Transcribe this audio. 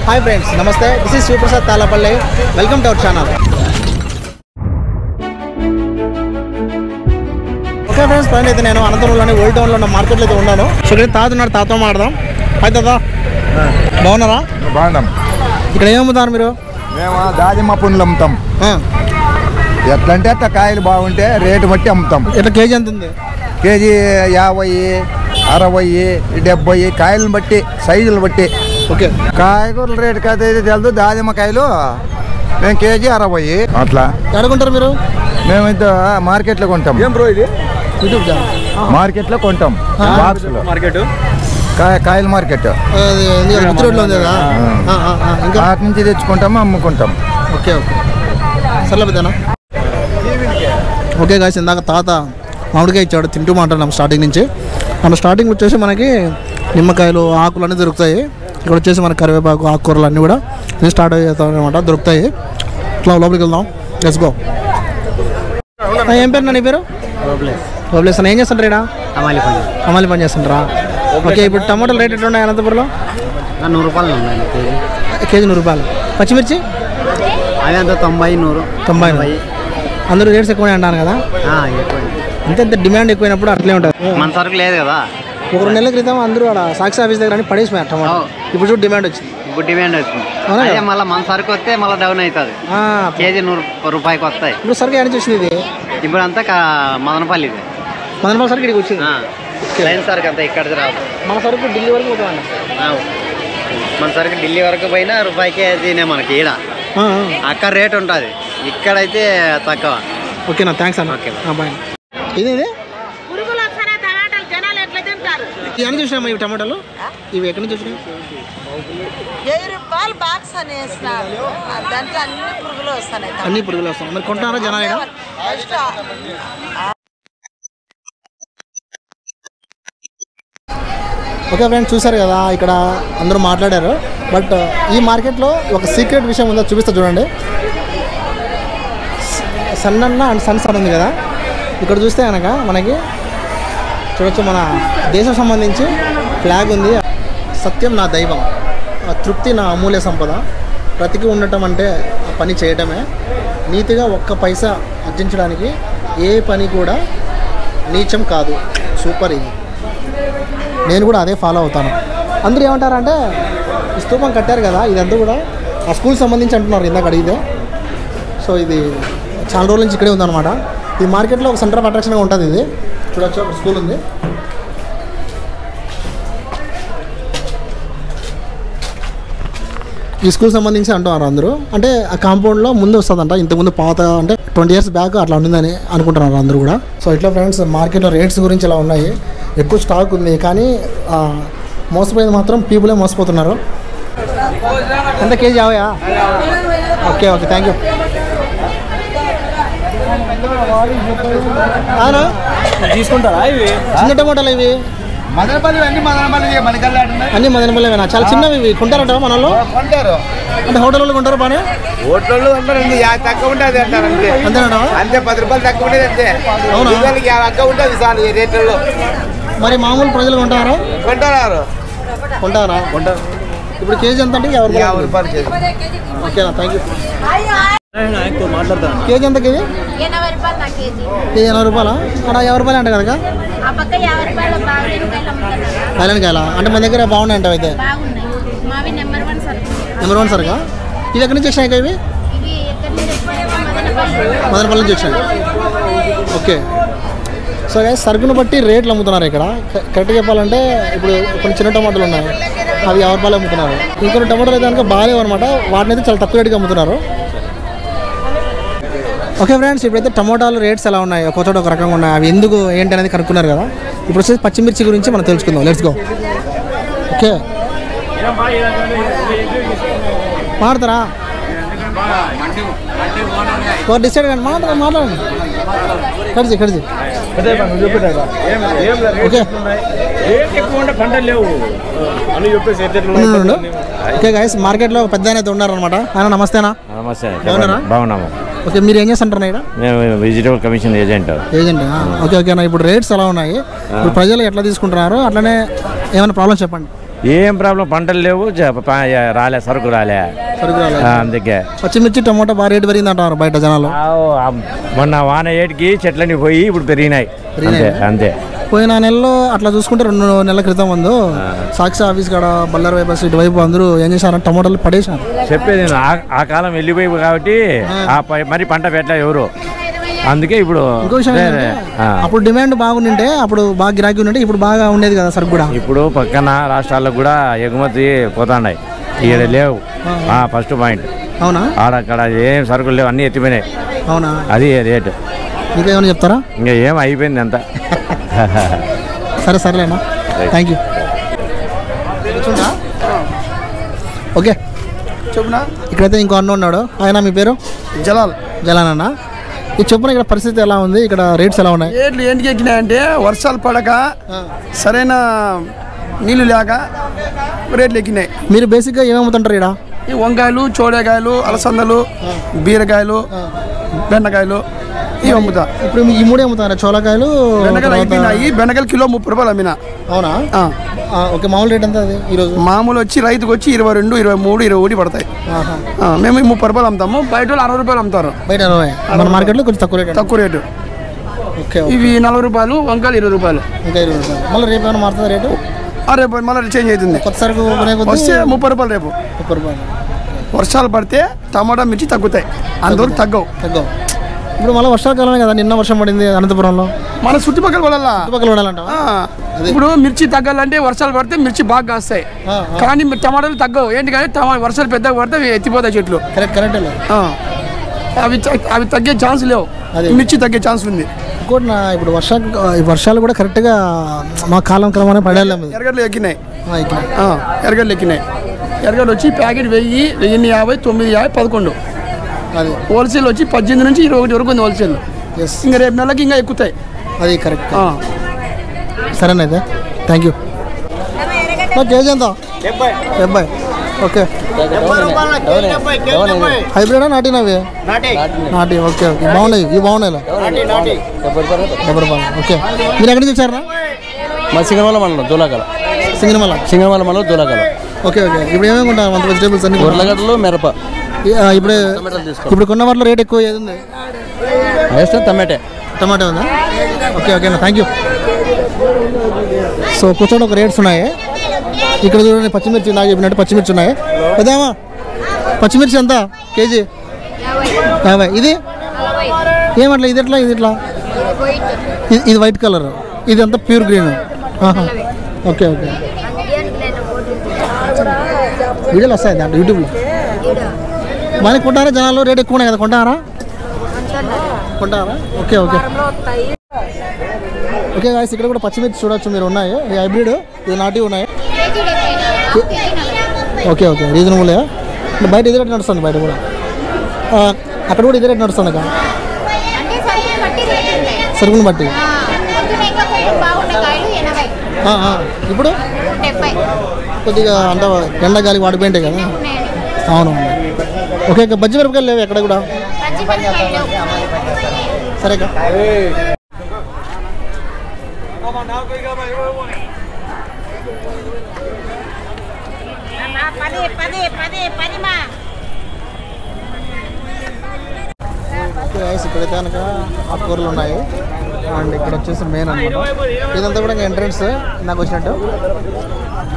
Hi friends namaste this is Shivaprasad Talapalli welcome to our channel okay friends present అయితే నేను అనంతపురంలోని old టౌన్లో ఉన్న మార్కెట్లో అయితే ఉన్నాను సో ఇక్కడ తాత ఉన్నాడు తాత మాడదాం హాయ్ తాత బాగున్నారా బాగున్నాం ఇక్కడ ఏమమ్ముతారు మీరు మేము దాదిమ్మ పండ్లు అమ్ముతాం ఆ, ఎట్లంటే అట్లా కాయలు బాగుంటే రేటు బట్టి అమ్ముతాం ఎట్లా కేజీ ఎంత ఉంది కేజీ యాభై అరవై డెబ్బై కాయలను బట్టి సైజులు బట్టి ఓకే కాయగూరల రేటు కాదు అయితే తెలుదు దాదిమ్మ కాయలు మేము కేజీ అరవై అట్లా ఎడకుంటారు మీరు మేము ఇంత మార్కెట్లో కొంటాం ఏం బ్రో ఇది యూట్యూబ్ ఛానల్ మార్కెట్లో కొంటాం బాక్స్లో మార్కెట్ కాయ కాయల మార్కెట్ అది ఇది గుత్తి రోడ్లో ఉంది కదా ఆ, ఆ, ఆ, ఇంకా వాటి నుంచి తెచ్చుకుంటాము అమ్ముకుంటాం ఓకే ఓకే సర్లే పెద్దనా ఓకే గాయస్ ఇందాక తాత మామిడికాయ ఇచ్చాడు తింటూ మాట్లాడినాం స్టార్టింగ్ నుంచి మన స్టార్టింగ్ వచ్చేసి మనకి నిమ్మకాయలు ఆకులు అన్నీ దొరుకుతాయి ఇక్కడ వచ్చేసి మన కరివేపాకు ఆకుకూరలు అన్నీ కూడా ఇది స్టార్ట్ అవుతాయి అనమాట దొరుకుతాయి ఇట్లా లోపలికి వెళ్దాం లెట్స్ గో ఏం పేరు నా నీ పేరు రోబ్లెస్ ఏం చేస్తుంటారు ఇక్కడ అమాలి పని అమలు పని చేస్తుంటారా ఓకే ఇప్పుడు టమాటాలు రేట్ ఎట్లా ఉన్నాయి అనంతపురంలో నూరు రూపాయలు ఉన్నాయి కేజీ కేజీ నూరు రూపాయలు పచ్చిమిర్చి అవి అంతా తొంభై నూరు తొంభై అందరూ రేట్స్ ఎక్కువనే అంటాను కదా ఆ, ఎక్కువ అంతే అంత డిమాండ్ ఎక్కువైనప్పుడు అట్లే ఉంటుంది మన సరుకు లేదు కదా ఒక రెండు నెలల క్రితం అందరూ ఆడ సాక్షి ఆఫీస్ దగ్గర అని పడేసిపోయారు టమాటా అవు. ఇప్పుడు చూడు డిమాండ్ వచ్చింది ఇప్పుడు డిమాండ్ వస్తుంది అవునా? అదే మళ్ళీ మన సరుకు వస్తే మళ్ళీ డౌన్ అవుతుంది ఆ, కేజీ నూరు రూపాయికి వస్తాయి ఇప్పుడు సరుకు ఎక్కడ వచ్చింది ఇది ఇప్పుడు అంతా కా- మదనపల్లి ఇది మదనపల్లి సరుకు ఇక్కడికి వచ్చింది ఆ, లైన్ సరుకు అంతా ఇక్కడికి రాదు మన సరుకు ఢిల్లీ వరకు పోతామన్న ఆ, మన సరుకు ఢిల్లీ వరకు పోయినా రూపాయికే తినే మనకి ఈడ అక్కడ రేట్ ఉంటుంది ఇక్కడైతే తక్కువ ఓకేనా థ్యాంక్స్ అన్న ఓకే. బాయ్ ఇది ఇది పురుగులు వస్తానే టమాటాలు జనాలు ఎట్లా తింటారు ఇవన్నీ చూసినామా ఇవి టమాటాలు ఇవి ఎక్కడి నుంచి వచ్చినాయి వెయ్యి రూపాయలు బాక్స్ అని వేసినారు దాంట్లో అన్ని పురుగులు వస్తాయి అన్ని పురుగులు వస్తాయి మరి కొంటున్నారా జనాలు ఈడ? ఫస్ట్ ఓకే ఫ్రెండ్స్ చూసారు కదా ఇక్కడ అందరూ మాట్లాడారు బట్ ఈ మార్కెట్లో ఒక సీక్రెట్ విషయం ఉందో చూపిస్తా చూడండి సన్నన్న అండ్ సన్ సన్ ఉంది కదా ఇక్కడ చూస్తే కనుక మనకి చూడొచ్చు మన దేశం సంబంధించి ఫ్లాగ్ ఉంది సత్యం నా దైవం ఆ తృప్తి నా అమూల్య సంపద బ్రతికి ఉండటం అంటే ఆ పని చేయటమే నీతిగా ఒక్క పైసా అర్జించడానికి ఏ పని కూడా నీచం కాదు సూపర్ ఇది నేను కూడా అదే ఫాలో అవుతాను అందరూ ఏమంటారంటే ఈ స్తూపం కట్టారు కదా ఇదంతా కూడా ఆ స్కూల్ సంబంధించి అంటున్నారు ఇందాక అడిగితే సో ఇది చాలా రోజుల నుంచి ఇక్కడే ఉందన్నమాట ఈ మార్కెట్లో ఒక సెంటర్ ఆఫ్ అట్రాక్షన్గా ఉంటుంది ఇది చూడొచ్చు ఒక స్కూల్ ఉంది ఈ స్కూల్ సంబంధించి అంటున్నారు అందరూ అంటే ఆ కాంపౌండ్లో ముందు వస్తుందంట ఇంతకుముందు పాత అంటే ట్వంటీ ఇయర్స్ బ్యాక్ అట్లా ఉండిందని అనుకుంటున్నారు అందరూ కూడా సో ఇట్లా ఫ్రెండ్స్ మార్కెట్లో రేట్స్ గురించి ఇలా ఉన్నాయి ఎక్కువ స్టాక్ ఉంది కానీ ఆ, మోసపోయేది మాత్రం పీపులే మోసపోతున్నారు ఎంత కేజీ అవయా ఓకే ఓకే థ్యాంక్ యూ అవును తీసుకుంటారా ఇవి చిన్న టమాటాలు ఇవి మదనపల్లి అన్ని మదనపల్లి మనకల్లా అన్ని మదనపల్లివేనా చాలా చిన్నవి ఇవి కొంటారంట మనలో కొంటారు అంటే హోటల్ వాళ్ళు కొంటారు బానే ఓట్లలో అంటారు అండి యా తక్కువ ఉంటుంది అంటారు అంతే అంతేనా అంతే పది రూపాయలు తక్కువ ఉండేది అంతే అవునా? ఇవాళకి యాభై తక్కువ ఉంటుంది చాలు ఈ రేట్లలో మరి మామూలు ప్రజలు కొంటారా కొంటారు కొంటారా కొంటారు ఇప్పుడు కేజీ ఎంత అంటే యాభై యాభై రూపాయలు రూపాయలు కేజీ ఓకేనా థ్యాంక్ యూ మాట్లాడతాను కేజీ ఎంత కేజీ ఎనభై రూపాయలు నా కేజీ కేజీ ఎనభై రూపాయలా అక్కడ యాభై రూపాయలు అంట కదా ఆ పక్క యాభై రూపాయలు బాగులేని కాయలు అమ్ముతున్నారు థైలాండ్ కాయలా అంటే మన దగ్గర బాగున్నాయి అంట అయితే బాగున్నాయి మావి నెంబర్ వన్ సరుకు నెంబర్ వన్ సరిగా ఇది ఎక్కడి నుంచి వచ్చినాయి ఇక ఇవి ఇవి ఎక్కడి నుంచి వచ్చినాయి? మదనపల్లి మదనపల్లి నుంచి వచ్చినాయి ఓకే సో గైస్ సరుకును బట్టి రేట్లు అమ్ముతున్నారు ఇక్కడ క- కరెక్ట్గా చెప్పాలంటే ఇప్పుడు కొన్ని చిన్న టమాటాలు ఉన్నాయి అవి యాభై రూపాయలు అమ్ముతున్నారు ఇంకొన్ని టమాటాలు అయితే కనుక బాగాలేవు అనమాట వాటిని అయితే చాలా తక్కువ రేటుకి అమ్ముతున్నారు ఓకే ఫ్రెండ్స్ ఇప్పుడైతే టమాటాలు రేట్స్ ఎలా ఉన్నాయి ఒక చోట ఒక రకంగా ఉన్నాయి అవి ఎందుకు ఏంటి అనేది కనుక్కున్నారు కదా ఇప్పుడు వచ్చేసి పచ్చిమిర్చి గురించి మనం తెలుసుకుందాం లెట్స్ గో ఓకే మాడతారా ఒక డిసైడ్ కానీ మాట్లాడ మాట్లాడండి కడిచి కడిచి ఓకే ఎక్కువ ఉంటే పంటలు లేవు అని చెప్పేసి ఎట్లా ఉండు, ఉండు. ఓకే గైస్ మార్కెట్లో ఒక పెద్ద ఆయన అయితే ఉన్నారనమాట ఆయన నమస్తేనా నమస్తే బాగున్నారా? బాగున్నాము ఓకే మీరు ఏం చేస్తుంటారు ఇక్కడ మేము vegetable commission agent agent okay okay అన్న ఇప్పుడు రేట్స్ ఎలా ఉన్నాయి ఇప్పుడు ప్రజలు ఎట్లా తీసుకుంటున్నారు అట్లనే ఏమైనా ప్రాబ్లమ్స్ చెప్పండి ఏం ప్రాబ్లం పంటలు లేవు జ- ప- రాలే సరుకు రాలే సరుకు రాలేదు. ఆ, అందుకే పచ్చిమిర్చి టమోటా బాగా రేటు పెరిగింది అంటారు బయట జనాలు ఆవ్, ఆ మొన్న వాన ఏటికి చెట్లన్నీ పోయి ఇప్పుడు పెరిగినాయి అంతే పెరిగినాయా? అంతే పోయిన నెలలో అట్లా చూసుకుంటే రెండు నెలల క్రితం ముందు సాక్షి ఆఫీస్ కాడ బల్లారు వైపు ఇటువైపు అందరూ ఏం చేశారంటే టమోటాలు పడేశారు చెప్పేది నేను, ఆ- ఆ కాలం వెళ్ళిపోయి కాబట్టి ఆ పై- మరి పంట పెట్టలే ఎవరు అందుకే ఇప్పుడు ఇంకో విషయం వేరే, ఏంటంటే ఆ. అప్పుడు డిమాండ్ బాగుండింటే అప్పుడు బాగా గిరాకీ ఉండింటే ఇప్పుడు బాగా ఉండేది కదా సరుకు కూడా ఇప్పుడు పక్కన రాష్ట్రాలకు కూడా ఎగుమతి పోతాండాయి ఈడ లేవు ఫస్ట్ పాయింట్ అవునా ఆడక్కడ ఏం సరుకులు లేవు అన్నీ ఎత్తిపోయినాయి అవునా అది రేటు ఇంకా ఏమైనా చెప్తారా ఇంకా ఏం అయిపోయింది అంతా సరే సరేలేనా థ్యాంక్ యూ ఓకే చెప్పునా ఇక్కడైతే ఇంకో అన్న ఉన్నాడు ఆయన మీ పేరు జలాల్ జలాన్ అన్న ఇది చెప్పున ఇక్కడ పరిస్థితి ఎలా ఉంది ఇక్కడ రేట్స్ ఎలా ఉన్నాయి రేట్లు ఏంటికి ఎక్కినాయంటే వర్షాలు పడక సరైన నీళ్లు లేక రేట్లు ఎక్కినాయి మీరు బేసిక్గా ఏమి అమ్ముతుంటారు ఇక్కడ ఈ వంకాయలు చోడకాయలు అలసందలు బీరకాయలు బెండకాయలు ఇవి అమ్ముతా ఇప్పుడు మీ- ఈ మూడే అమ్ముతారా చోలకాయలు బెండకాయలు తర్వాత- అయిపోయినాయి బెండకాయలు కిలో ముప్పై రూపాయలు అమ్మిన అవునా ఆ. ఆ, ఓకే మామూలు రేట్ ఎంత అది ఈరోజు మామూలు వచ్చి రైతుకు వచ్చి ఇరవై రెండు ఇరవై మూడు ఇరవై ఒకటి పడతాయి ఆహా. ఆ, మేము ఈ ముప్పై రూపాయలు అమ్ముతాము బయట వాళ్ళు అరవై రూపాయలు అమ్ముతారు బయట అరవై మన మార్కెట్లో కొంచెం తక్కువ రేట్ తక్కువ రేటు ఓకే ఓకే. ఇవి నలభై రూపాయలు వంకాయలు ఇరవై రూపాయలు ఇంకా ఇరవై రూపాయలు మళ్ళీ రేపు ఏమైనా మారుతుంది రేటు ఆ, రేపు మళ్ళీ చేంజ్ అవుతుంది కొత్త సరుకు కొనే కొద్దీ వస్తే ముప్పై రూపాయలు రేపు ముప్పై రూపాయలు వర్షాలు పడితే టమాటా మిర్చి తగ్గుతాయి అందువరకు తగ్గవు తగ్గవు ఇప్పుడు మళ్ళీ వర్షాకాలమే కదా నిన్న వర్షం పడింది అనంతపురంలో మన చుట్టుపక్కల పడాలా చుట్టుపక్కల ఉండాలంటావా ఆ, ఇప్పుడు మిర్చి తగ్గాలంటే వర్షాలు పడితే మిర్చి బాగా కాస్తాయి ఆ, ఆ. కానీ మీ టమాటాలు తగ్గవు ఏంటి కానీ టమా వర్షాలు పెద్దగా పడితే అవి ఎత్తిపోతాయి చెట్లు కరెక్ట్ కరెక్టే లేదు ఆ. అవి త- అవి తగ్గే ఛాన్స్ లేవు అదే. మిర్చి తగ్గే ఛాన్స్ ఉంది ఇంకోటి నా ఇప్పుడు వర్షా ఈ వర్షాలు కూడా కరెక్ట్గా మా కాలం క్రమాన్ని పడేలేము ఇది. ఎరగడ్లు ఎక్కినాయి ఆ, ఇక్కడ ఆ, ఎరగడ్లు ఎక్కినాయి ఎరగడ్లు వచ్చి ప్యాకెట్ వెయ్యి వెయ్యి యాభై తొమ్మిది యాభై పదకొండు అది హోల్సేల్ వచ్చి పద్దెనిమిది నుంచి ఇరవై ఒకటి వరకు ఉంది హోల్సేల్ ఎస్ ఇంకా రేపు నెలకి ఇంకా ఎక్కుతాయి అది కరెక్ట్ ఆ. సరేనైతే థ్యాంక్ యూ కేజీ ఎంత డెబ్బై ఓకే హైబ్రిడా నాటినవి నాటి ఓకే ఓకే బాగున్నాయి ఇవి బాగున్నాయి డెబ్బై రూపాయలు ఓకే మీరు ఎక్కడి నుంచి వచ్చారా మా సింగనమల మండలం దూలాకల సింగనమల సింగనమల మండలం దూలాకల ఓకే ఓకే ఇప్పుడు ఏమేమి ఉంటాయి అంత వెజిటేబుల్స్ అన్ని ఉర్లగడ్డలు మిరప ఆ, ఇప్పుడు ఇప్పుడు కొన్న వాటిలో రేట్ ఎక్కువ ఏది ఉంది వేస్తే టమాటే టమాటా ఉందా okay okay thank you so కూర్చోండి ఒక రేట్స్ ఉన్నాయి ఇక్కడ చూడండి పచ్చిమిర్చి నాకు చెప్పినట్టు పచ్చిమిర్చి ఉన్నాయి పెద్దామా పచ్చిమిర్చి ఎంత కేజీ యాభై ఇది ఏమట్లా ఇది ఎట్లా ఇది ఎట్లా ఇది ఇది వైట్ కలర్ ఇది అంతా ప్యూర్ గ్రీన్ ఓకే ఓకే వీడియోలు వస్తాయి దాంట్లో యూట్యూబ్లో మనకి కొంటారా జనాలు రేట్ ఎక్కువ ఉన్నాయి కదా కొంటారా కొంటారా ఓకే ఓకే ఓకే గాయస్ ఇక్కడ కూడా పచ్చిమిర్చి చూడొచ్చు మీరు ఉన్నాయి ఇది హైబ్రిడ్ ఇది నాటి ఉన్నాయి కేజీ డెబ్బై హాఫ్ కేజీ నలభై ఓకే ఓకే రీజనబుల్ బయట ఇదే రేట్ నడుస్తుంది బయట కూడా ఆ, అక్కడ కూడా ఇదే రేట్ నడుస్తుంది అక్క అంటే సరుకుని బట్టి రేట్ ఉంటాయి సరుకుని బట్టి ఆ, పొద్దున ఇంకా కొంచెం బాగుండే కాయలు ఎనభై ఆ, ఆ. ఇప్పుడు డెబ్బై కొద్దిగా అంటే ఎండ గాలి వాడిపోయింటాయి కదా ఉన్నాయండి అవును ఓకే అక్క బజ్జి మిరపకాయలు లేవు ఎక్కడ కూడా పచ్చి మిరపకాయలు సరే అక్క పది పది పది పది మా ఓకే guys, ఇక్కడైతే కనుక ఆకుకూరలు ఉన్నాయి అండ్ ఇక్కడ వచ్చేసి మెయిన్ అనమాట ఇదంతా కూడా ఎంట్రన్స్ నాకు వచ్చినట్టు